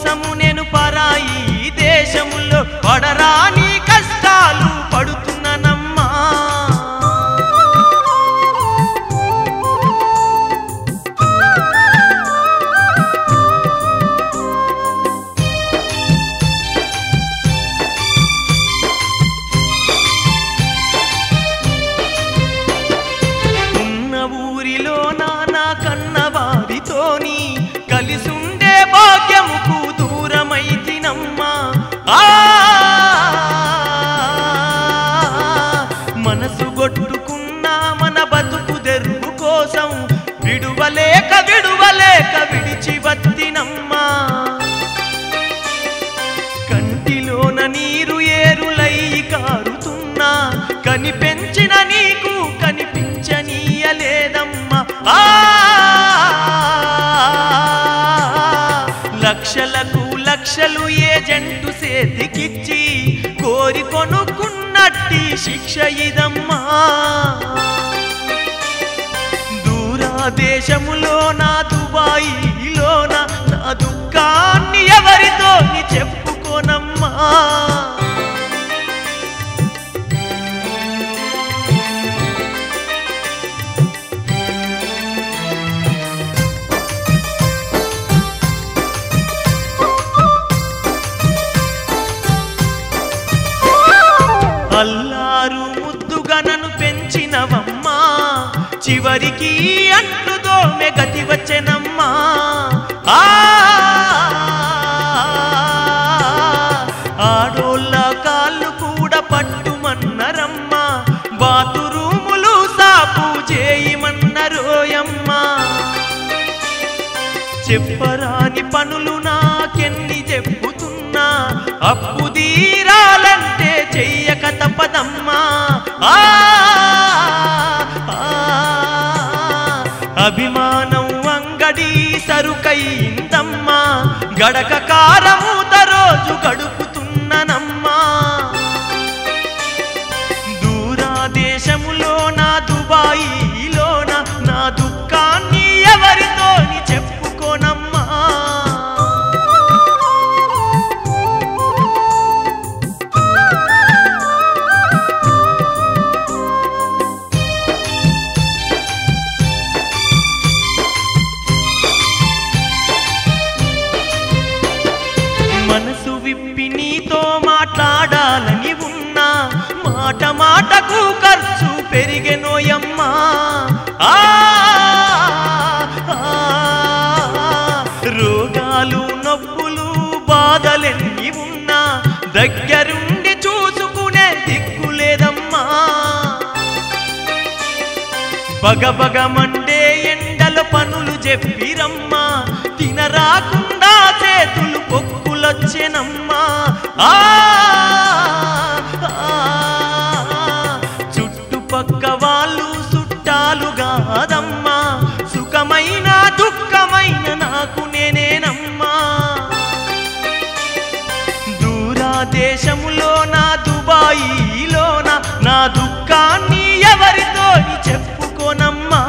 కోసము నేను పరాయి దేశములో పడరాని కష్టాలు పడుతున్నానమ్మా ఉన్న ఊరిలో నానా కన్నవారితోని కలిసుండే భాగ్యముకు దూరమైతినమ్మా ఆ మనసు గొట్టుకున్న మన బతుకు తెరువు కోసం విడువలేక విడువలేక విడిచి వత్తినమ్మా కంటిలోన నీరు ఏరులై కారుతున్నా కనిపెంచిన నీకు కనిపించనీయలేదమ్మా ఆ లక్షలకు లక్షలు ఏజెంటు చేతికిచ్చి కోరి కొనుక్కున్నట్టి శిక్ష ఇదమ్మా దూరాదేశములో నా దుబాయిలోన నా దుఃఖాన్ని ఎవరితో చెప్పుకోనమ్మా అల్లారు ముద్దుగా నన్ను పెంచినవమ్మా చివరికి అంట్లు దోమె గతి వచ్చెనమ్మా ఆ ఆడోళ్ళ కాళ్ళు కూడా పట్టుమన్నరమ్మా బాతురూములు సాపు చేయమన్నరోయమ్మా చెప్పరాని పనులు నాకెన్ని చెప్పుతున్నా అప్పు తీరాలంటే చెయ్యక తప్పదమ్మా ఆ, ఆ, అభిమానం అంగడి సరుకైందమ్మా గడక కారమూత రోజు గడుపుతున్ననమ్మా దూరాదేశములో నా దుబాయిలోన నా దుఃఖాన్ని ఎవరితోని చెప్పుకోనమ్మా మనసు విప్పి నీతో మాట్లాడాలని ఉన్నా మాట మాటకు ఖర్చు పెరిగెనోయమ్మా ఆ, ఆ, రోగాలు నొప్పులు బాధలెన్ని ఉన్నా దగ్గరుండి చూసుకునే దిక్కులేదమ్మా బగబగమండే ఎండల పనులు చెప్పిరమ్మా తినరాకుండా చేతులు పొక్కులొచ్చెనమ్మా ఆ, ఆ, చుట్టుపక్క వాళ్ళు చుట్టాలు కాదమ్మా సుఖమైన దుఃఖమైన నాకు నేనేనమ్మా దూరాదేశములో నా దుబాయిలోన నా దుఃఖాన్ని ఎవరితో చెప్పుకోనమ్మా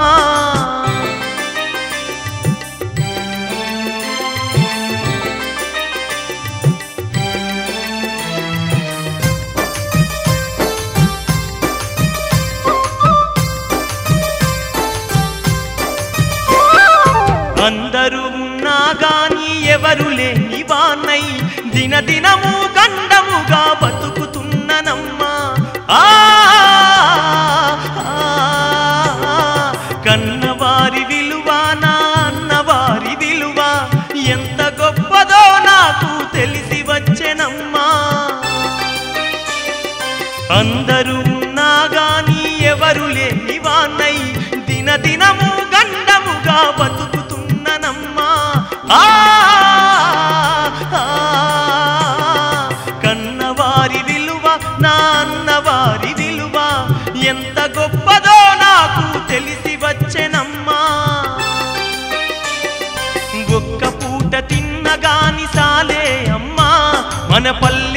అందరూ ఉన్నా గాని ఎవరు లేని వాన్నై దినదినము గండముగా బతుకుతున్ననమ్మా ఆ ఆ, కన్నవారి విలువ నా అన్నవారి విలువ ఎంత గొప్పదో నాకు తెలిసి వచ్చెనమ్మా అందరూ ఉన్నా గాని ఎవరు లేని వాన్నై దినదినము గండముగా బతుకుతున్ననమ్మా ఆ, ఆ, కన్నవారి విలువ నా అన్నవారి విలువ ఎంత గొప్పదో నాకు తెలిసి వచ్చెనమ్మా ఒక్క పూట తిన్నగాని సాలే అమ్మా మన పల్లె